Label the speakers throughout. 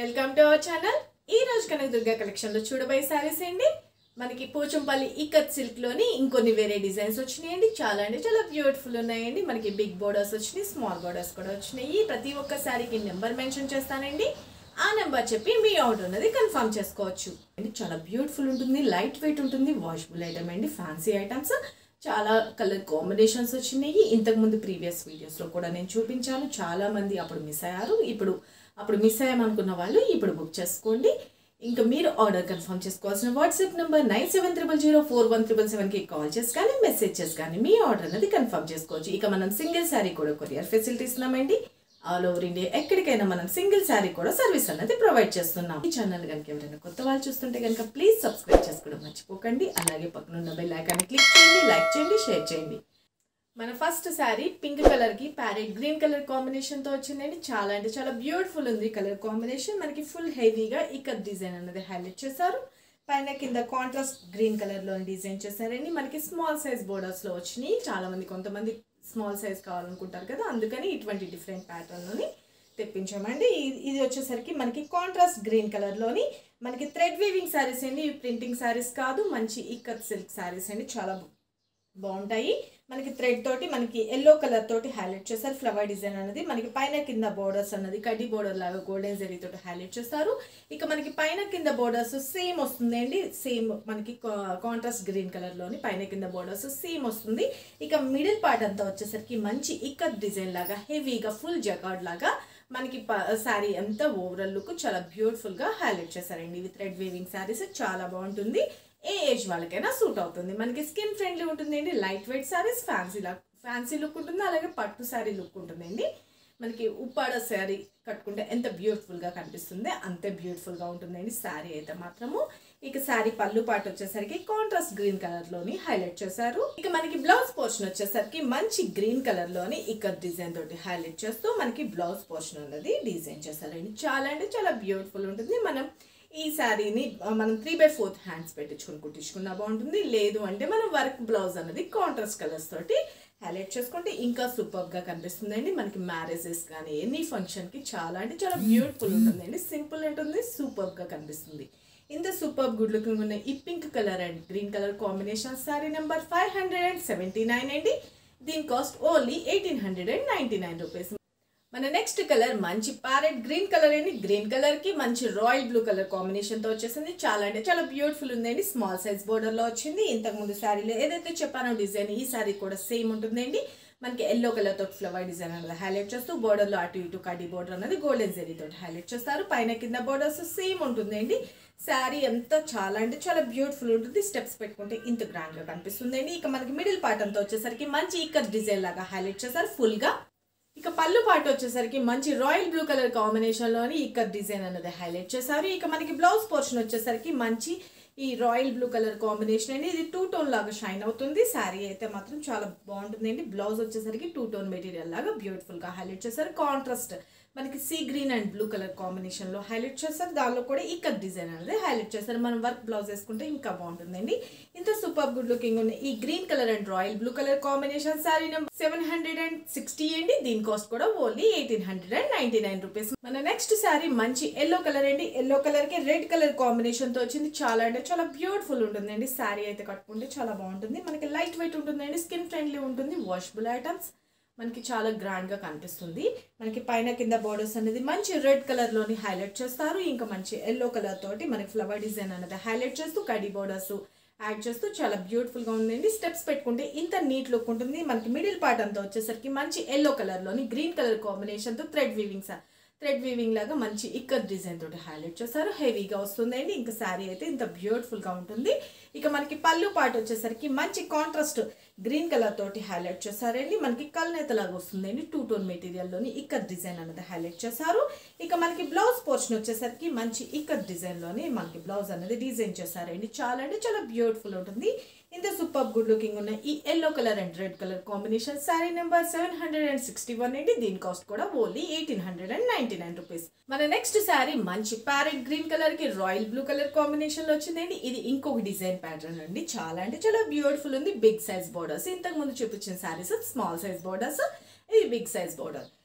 Speaker 1: welcome to our channel ఈ రోజు కనక Durga collection లో చూడబోయే సారీస్ అండి మనకి పోచంపల్లి ఇకత్ సిల్క్ లోని ఇంకొన్ని వేరే డిజైన్స్ వచ్చినాయండి చాలా అంటే చాలా బ్యూటిఫుల్ ఉన్నాయండి మనకి బిగ్ బోర్డర్స్ వచ్చినాయి స్మాల్ బోర్డర్స్ కూడా వచ్చినాయి ప్రతి ఒక్క సారీకి నెంబర్ మెన్షన్ చేస్తానండి ఆ నెంబర్ చెప్పి మీ ఆర్డర్ అనేది కన్ఫర్మ్ చేసుకోవచ్చు అండి చాలా బ్యూటిఫుల్ ఉంటుంది లైట్ వెయిట్ ఉంటుంది వాషబుల్ ఐటమ్ అండి ఫ్యాన్సీ ఐటమ్స్ చాలా కలర్ కాంబినేషన్స్ వచ్చినాయి ఇంతకుముందు ప్రీవియస్ వీడియోస్లో కూడా నేను చూపించాను చాలా మంది అప్పుడు మిస్ అయ్యారు ఇప్పుడు అప్పుడు మిస్ అయ్యామనుకున్న వాళ్ళు ఇప్పుడు బుక్ చేసుకోండి ఇంకా మీరు ఆర్డర్ కన్ఫర్మ్ చేసుకోవాల్సిన WhatsApp number nine seven triple zero four one triple సెవెన్కి కాల్ చేసి కానీ మెసేజ్ చేసి కానీ మీ ఆర్డర్ అనేది కన్ఫర్మ్ చేసుకోవచ్చు ఇక మనం సింగిల్ శారీ కూడా కొరియర్ ఫెసిలిటీ ఇస్తున్నామండి ఆల్ ఓవర్ ఇండియా ఎక్కడికైనా మనం సింగిల్ శారీ కూడా సర్వీస్ అనేది ప్రొవైడ్ చేస్తున్నాం ఈ ఛానల్ కనుక ఎవరైనా కొత్త వాళ్ళు చూస్తుంటే కనుక ప్లీజ్ సబ్స్క్రైబ్ చేసుకోవడం మర్చిపోకండి అలాగే పక్కన ఉన్న బెల్ ఐకాన్ని క్లిక్ చేయండి లైక్ చేయండి షేర్ చేయండి మన ఫస్ట్ శారీ పింక్ కలర్ కి ప్యారెట్ గ్రీన్ కలర్ కాంబినేషన్ తో వచ్చిందండి చాలా అంటే చాలా బ్యూటిఫుల్ ఉంది కలర్ కాంబినేషన్ మనకి ఫుల్ హెవీగా ఇక్కత్ డిజైన్ అనేది హైలైట్ చేశారు పైన కింద కాంట్రాస్ట్ గ్రీన్ కలర్ లో డిజైన్ చేశారండి మనకి స్మాల్ సైజ్ బోర్డర్స్ లో వచ్చినాయి చాలా మంది కొంతమంది స్మాల్ సైజ్ కావాలనుకుంటారు కదా అందుకని ఇటువంటి డిఫరెంట్ ప్యాటర్న్ లోని తెప్పించామండి ఇది- ఇది వచ్చేసరికి మనకి కాంట్రాస్ట్ గ్రీన్ కలర్ లోని మనకి థ్రెడ్ వీవింగ్ శారీస్ అండి ప్రింటింగ్ శారీస్ కాదు మంచి ఇక్కత్ సిల్క్ శారీస్ అండి చాలా బాగుంటాయి మనకి థ్రెడ్ తోటి మనకి ఎల్లో కలర్ తోటి హైలైట్ చేస్తారు ఫ్లవర్ డిజైన్ అనేది మనకి పైన కింద బోర్డర్స్ అన్నది కడ్డీ బోర్డర్ లాగా గోల్డెన్ జరీ తోటి హైలైట్ చేస్తారు ఇక మనకి పైన కింద బోర్డర్స్ సేమ్ వస్తుంది అండి సేమ్ మనకి కాంట్రాస్ట్ గ్రీన్ కలర్ లోని పైన కింద బోర్డర్స్ సేమ్ వస్తుంది ఇక మిడిల్ పార్ట్ అంతా వచ్చేసరికి మంచి ఇక్కత్ డిజైన్ లాగా హెవీగా ఫుల్ జకార్డ్ లాగా మనకి శారీ అంతా ఓవరాల్ లుక్ చాలా బ్యూటిఫుల్ గా హైలైట్ చేశారండి ఇవి థ్రెడ్ వీవింగ్ శారీస్ చాలా బాగుంటుంది ఏ ఏజ్ వాళ్ళకైనా సూట్ అవుతుంది మనకి స్కిన్ ఫ్రెండ్లీ ఉంటుంది అండి light weight saris fancy fancy look ఉంటుంది అలాగే పట్టు శారీ లుక్ ఉంటుందండి మనకి ఉప్పాడ శారీ కట్టుకుంటే ఎంత బ్యూటిఫుల్గా కనిపిస్తుంది అంతే బ్యూటిఫుల్గా ఉంటుందండి శారీ అయితే మాత్రము ఇక శారీ పళ్ళు పాటు వచ్చేసరికి కాంట్రాస్ట్ గ్రీన్ కలర్ లోని హైలైట్ చేశారు ఇక మనకి బ్లౌజ్ పోర్షన్ వచ్చేసరికి మంచి గ్రీన్ కలర్ లోని ఇక డిజైన్ తోటి హైలైట్ చేస్తూ మనకి బ్లౌజ్ పోర్షన్ ఉన్నది డిజైన్ చేశారండి చాలా అంటే చాలా బ్యూటిఫుల్ ఉంటుంది మనం ఈ శారీని ఆ, మనం త్రీ బై ఫోర్త్ హ్యాండ్స్ పెట్టించుకుని కుట్టించుకున్నా బాగుంటుంది లేదు అంటే మనం వర్క్ బ్లౌజ్ అనేది కాంట్రాస్ట్ కలర్స్ తోటి హైలైట్ చేసుకుంటే ఇంకా సూపర్ గా కనిపిస్తుందండి మనకి మ్యారేజెస్ కానీ ఎనీ ఫంక్షన్ కి చాలా అంటే చాలా బ్యూటిఫుల్ ఉంటుందండి సింపుల్ ఉంటుంది సూపర్ గా కనిపిస్తుంది ఇంత సూపర్ గుడ్ లుకింగ్ ఉన్న ఈ pink colour and green colour combination sari number five hundred and seventy nine అండి దీని cost only eighteen hundred and ninety nine rupees మన నెక్స్ట్ కలర్ మంచి ప్యారెట్ గ్రీన్ కలర్ అండి గ్రీన్ కలర్ కి మంచి రాయల్ బ్లూ కలర్ కాంబినేషన్ తో వచ్చేసింది చాలా అంటే చాలా బ్యూటిఫుల్ ఉందండి స్మాల్ సైజ్ బోర్డర్ లో వచ్చింది ఇంతకు ముందు శారీలో ఏదైతే చెప్పానో డిజైన్ ఈ శారీ కూడా సేమ్ ఉంటుందండి మనకి ఎల్లో కలర్ తోటి ఫ్లవర్ డిజైన్ అనేది హైలైట్ చేస్తూ border లో అటు ఇటు కడ్డీ బోర్డర్ అనేది గోల్డెన్ జెరీ తోటి హైలైట్ చేస్తారు పైన కింద బోర్డర్స్ సేమ్ ఉంటుందండి శారీ అంతా చాలా అంటే చాలా బ్యూటిఫుల్ ఉంటుంది స్టెప్స్ పెట్టుకుంటే ఇంత గ్రాండ్ గా కనిపిస్తుందండి ఇక మనకి మిడిల్ పార్ట్ అంతా వచ్చేసరికి మంచి ఇక్కత్ డిజైన్ లాగా హైలైట్ చేస్తారు ఫుల్ గా ఇక పళ్ళు పాటు వచ్చేసరికి మంచి రాయల్ బ్లూ కలర్ కాంబినేషన్ లోని ఇక్కడ డిజైన్ అనేది హైలైట్ చేశారు ఇక మనకి బ్లౌజ్ పోర్షన్ వచ్చేసరికి మంచి ఈ రాయల్ బ్లూ కలర్ కాంబినేషన్ అండి ఇది టూ టోన్ లాగా షైన్ అవుతుంది శారీ అయితే మాత్రం చాలా బాగుంటుందండి బ్లౌజ్ వచ్చేసరికి టూ టోన్ మెటీరియల్ లాగా బ్యూటిఫుల్ గా హైలైట్ చేశారు కాంట్రాస్ట్ మనకి sea green and blue colour combination లో హైలైట్ చేస్తారు దానిలో కూడా ఇక్కడ డిజైన్ అనేది హైలైట్ చేస్తారు మనం వర్క్ బ్లౌజ్ వేసుకుంటే ఇంకా బాగుంటుందండి ఇంత సూపర్ గుడ్ లుకింగ్ ఉన్న ఈ green colour and royal blue colour combination sari number seven hundred and sixty అండి దీని కాస్ట్ కూడా only eighteen hundred and ninety nine rupees మన నెక్స్ట్ శారీ మంచి ఎల్లో కలర్ అండి ఎల్లో కలర్ కి రెడ్ కలర్ కాంబినేషన్ తో వచ్చింది చాలా అంటే చాలా బ్యూటిఫుల్ ఉంటుందండి శారీ అయితే కట్టుకుంటే చాలా బాగుంటుంది మనకి లైట్ వెయిట్ ఉంటుందండి స్కిన్ ఫ్రెండ్లీ ఉంటుంది వాషబుల్ ఐటమ్స్ మనకి చాలా గ్రాండ్ గా కనిపిస్తుంది మనకి పైన కింద బోర్డర్స్ అనేది మంచి రెడ్ కలర్ లోని హైలైట్ చేస్తారు ఇంకా మంచి ఎల్లో కలర్ తోటి మనకి ఫ్లవర్ డిజైన్ అనేది హైలైట్ చేస్తూ కడి బోర్డర్స్ యాడ్ చేస్తూ చాలా బ్యూటిఫుల్ గా ఉందండి స్టెప్స్ పెట్టుకుంటే ఇంత నీట్ లుక్ ఉంటుంది మనకి మిడిల్ పార్ట్ అంతా వచ్చేసరికి మంచి ఎల్లో కలర్ లోని గ్రీన్ కలర్ కాంబినేషన్ తో థ్రెడ్ వీవింగ్ థ్రెడ్ వీవింగ్ లాగా మంచి ఇక్కత్ డిజైన్ తోటి హైలైట్ చేశారు హెవీగా వస్తుందండి ఇంకా శారీ అయితే ఇంత బ్యూటిఫుల్ గా ఉంటుంది ఇక మనకి పళ్ళు పాటు వచ్చేసరికి మంచి కాంట్రాస్ట్ గ్రీన్ కలర్ తోటి హైలైట్ చేశారండి మనకి కల్నేత లాగా వస్తుందండి టూ టోన్ మెటీరియల్ లోని ఇక్కత్ డిజైన్ అనేది హైలైట్ చేశారు ఇక మనకి బ్లౌజ్ పోర్షన్ వచ్చేసరికి మంచి ఇక్కత్ డిజైన్ లోని మనకి బ్లౌజ్ అనేది డిజైన్ చేశారండి చాలా అంటే చాలా బ్యూటిఫుల్ ఉంటుంది ఇంత సూపర్ గుడ్ లుకింగ్ ఉన్న ఈ yellow colour and red colour combination sari number seven hundred and sixty one అండి దీని కాస్ట్ కూడా only eighteen hundred and ninety nine rupees మన నెక్స్ట్ శారీ మంచి ప్యారెట్ గ్రీన్ కలర్ కి రాయల్ బ్లూ కలర్ కాంబినేషన్ లో వచ్చిందండి ఇది ఇంకొక డిజైన్ ప్యాటర్న్ అండి చాలా అంటే చాలా బ్యూటిఫుల్ ఉంది బిగ్ సైజ్ బోర్డర్స్ ఇంతకు ముందు చూపించిన శారీస్ స్మాల్ సైజ్ బోర్డర్స్ ఇది బిగ్ సైజ్ బోర్డర్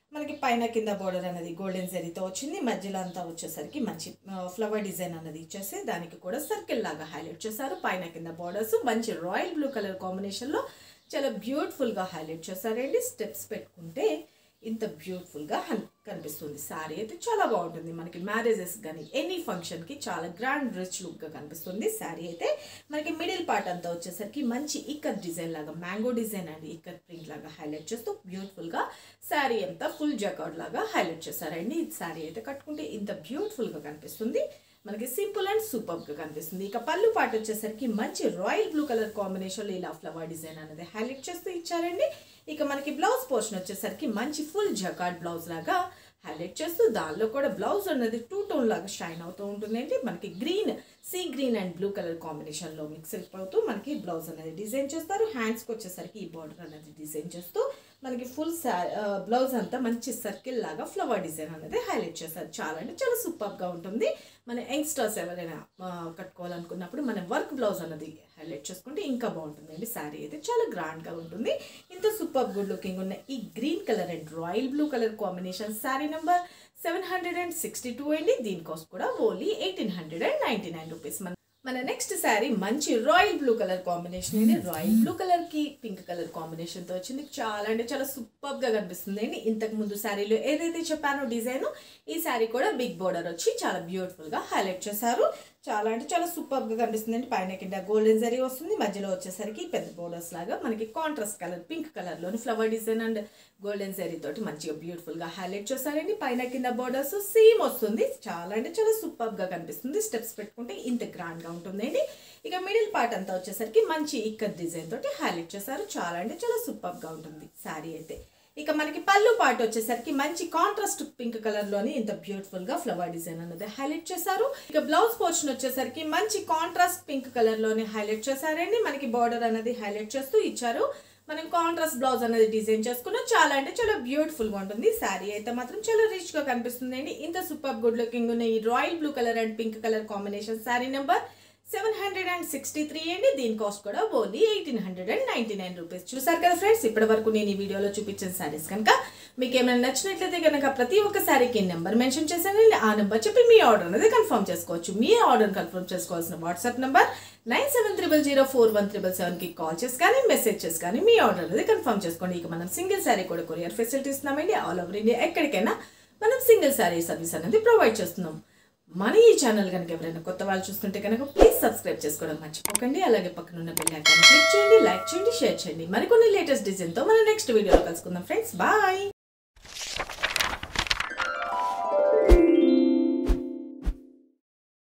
Speaker 1: మనకి పైన కింద బోర్డర్ అనేది గోల్డెన్ జరీతో వచ్చింది మధ్యలో అంతా వచ్చేసరికి మంచి ఫ్లవర్ డిజైన్ అనేది ఇచ్చేసి దానికి కూడా సర్కిల్ లాగా హైలైట్ చేశారు పైన కింద బోర్డర్స్ మంచి రాయల్ బ్లూ కలర్ కాంబినేషన్లో చాలా బ్యూటిఫుల్గా హైలైట్ చేశారండి స్టెప్స్ పెట్టుకుంటే ఇంత బ్యూటిఫుల్గా కనిపిస్తుంది శారీ అయితే చాలా బాగుంటుంది మనకి మ్యారేజెస్ కానీ ఎనీ ఫంక్షన్కి చాలా గ్రాండ్ రిచ్ లుక్గా కనిపిస్తుంది శారీ అయితే మనకి మిడిల్ పార్ట్ అంతా వచ్చేసరికి మంచి ఇక్కత్ డిజైన్ లాగా మ్యాంగో డిజైన్ అండి ఇక్కత్ ప్రింట్ లాగా హైలైట్ చేస్తూ బ్యూటిఫుల్గా శారీ అంతా ఫుల్ జకార్డ్ లాగా హైలైట్ చేశారండి ఈ శారీ అయితే కట్టుకుంటే ఇంత బ్యూటిఫుల్గా కనిపిస్తుంది మనకి సింపుల్ అండ్ సూపర్గా కనిపిస్తుంది ఇక పళ్ళు పాటు వచ్చేసరికి మంచి రాయల్ బ్లూ కలర్ కాంబినేషన్లో ఇలా ఫ్లవర్ డిజైన్ అనేది హైలైట్ చేస్తూ ఇచ్చారండి ఇక మనకి బ్లౌజ్ పోర్షన్ వచ్చేసరికి మంచి ఫుల్ జకార్డ్ బ్లౌజ్ లాగా హైలైట్ చేస్తూ దానిలో కూడా బ్లౌజ్ అనేది టూ టోన్ లాగా షైన్ అవుతూ ఉంటుందండి మనకి green sea green and blue colour కాంబినేషన్లో మిక్స్ అయిపోతూ మనకి బ్లౌజ్ అనేది డిజైన్ చేస్తారు హ్యాండ్స్కి వచ్చేసరికి ఈ బార్డర్ అనేది డిజైన్ చేస్తూ మనకి ఫుల్ బ్లౌజ్ అంతా మంచి సర్కిల్ లాగా ఫ్లవర్ డిజైన్ అనేది హైలైట్ చేస్తారు చాలా అంటే చాలా సూపర్గా ఉంటుంది మన యంగ్స్టర్స్ ఎవరైనా ఆ, కట్టుకోవాలనుకున్నప్పుడు మన వర్క్ బ్లౌజ్ అన్నది హైలైట్ చేసుకుంటే ఇంకా బాగుంటుంది అండి శారీ అయితే చాలా గ్రాండ్గా ఉంటుంది ఇంత సూపర్ గుడ్ లుకింగ్ ఉన్న ఈ green colour and royal blue colour combination sari number seven hundred and sixty two అండి దీని కాస్ట్ కూడా only eighteen hundred and ninety nine rupees మన మన నెక్స్ట్ శారీ మంచి రాయల్ బ్లూ కలర్ కాంబినేషన్ అండి రాయల్ బ్లూ కలర్ కి పింక్ కలర్ కాంబినేషన్ తో వచ్చింది చాలా అంటే చాలా సూపర్ గా కనిపిస్తుంది అండి ఇంతకు ముందు శారీలో ఏదైతే చెప్పానో డిజైన్ ఈ శారీ కూడా బిగ్ బోర్డర్ వచ్చి చాలా బ్యూటిఫుల్ గా హైలైట్ చేశారు చాలా అంటే చాలా సూపర్ గా కనిపిస్తుంది అండి పైన కింద గోల్డెన్ జరీ వస్తుంది మధ్యలో వచ్చేసరికి పెద్ద బోర్డర్స్ లాగా మనకి కాంట్రాస్ట్ కలర్ పింక్ కలర్ లోని flower design and golden zari తోటి మంచిగా బ్యూటిఫుల్ గా హైలైట్ చేశారండి పైన కింద బోర్డర్స్ సేమ్ వస్తుంది చాలా అంటే చాలా సూపర్ గా కనిపిస్తుంది స్టెప్స్ పెట్టుకుంటే ఇంత గ్రాండ్ గా ఉంటుందండి ఇక మిడిల్ పార్ట్ అంతా వచ్చేసరికి మంచి ఇక్కత్ డిజైన్ తోటి హైలైట్ చేశారు చాలా అంటే చాలా సూపర్ గా ఉంటుంది శారీ అయితే ఇక మనకి పళ్ళు పార్ట్ వచ్చేసరికి మంచి కాంట్రాస్ట్ పింక్ కలర్ లోని ఇంత బ్యూటిఫుల్ గా ఫ్లవర్ డిజైన్ అనేది హైలైట్ చేశారు ఇక బ్లౌజ్ పోర్షన్ వచ్చేసరికి మంచి కాంట్రాస్ట్ పింక్ కలర్ లోని హైలైట్ చేశారండి మనకి బార్డర్ అనేది హైలైట్ చేస్తూ ఇచ్చారు మనం కాంట్రాస్ట్ బ్లౌజ్ అనేది డిజైన్ చేసుకున్నాం చాలా అంటే చాలా బ్యూటిఫుల్ గా ఉంటుంది శారీ అయితే మాత్రం చాలా రిచ్ గా కనిపిస్తుంది అండి ఇంత సూపర్ గుడ్ లుకింగ్ ఉన్న ఈ royal blue colour and pink colour combination sari number seven hundred and sixty three అండి దీని కాస్ట్ కూడా only eighteen hundred and ninety nine rupees చూసారు కదా ఫ్రెండ్స్ ఇప్పటి వరకు నేను ఈ వీడియోలో చూపించిన శారీస్ కనుక మీకు ఏమైనా నచ్చినట్లయితే కనుక ప్రతి ఒక్క శారీకి నెంబర్ మెన్షన్ చేశానండి ఆ నెంబర్ చెప్పి మీ ఆర్డర్ అనేది కన్ఫర్మ్ చేసుకోవచ్చు మీ ఆర్డర్ కన్ఫర్మ్ చేసుకోవాల్సిన WhatsApp number nine seven triple zero four one triple సెవెన్కి కాల్ చేసి కానీ మెసేజ్ చేసి కానీ మీ ఆర్డర్ అనేది కన్ఫర్మ్ చేసుకోండి ఇక మనం సింగిల్ శారీ కూడా కొరియర్ ఫెసిలిటీ ఇస్తున్నామండి ఆల్ ఓవర్ ఇండియా ఎక్కడికైనా మనం సింగిల్ శారీ సర్వీస్ అనేది ప్రొవైడ్ చేస్తున్నాం మన ఈ ఛానల్ కనుక ఎవరైనా కొత్త వాళ్ళు చూస్తుంటే కనుక ప్లీజ్ సబ్స్క్రైబ్ చేసుకోవడం మర్చిపోకండి అలాగే పక్కన ఉన్న బెల్ ఐకాన్ క్లిక్ చేయండి లైక్ చేయండి షేర్ చేయండి మరికొన్ని లేటెస్ట్ డిజైన్తో మనం నెక్స్ట్ వీడియోలో కలుసుకుందాం ఫ్రెండ్స్ బాయ్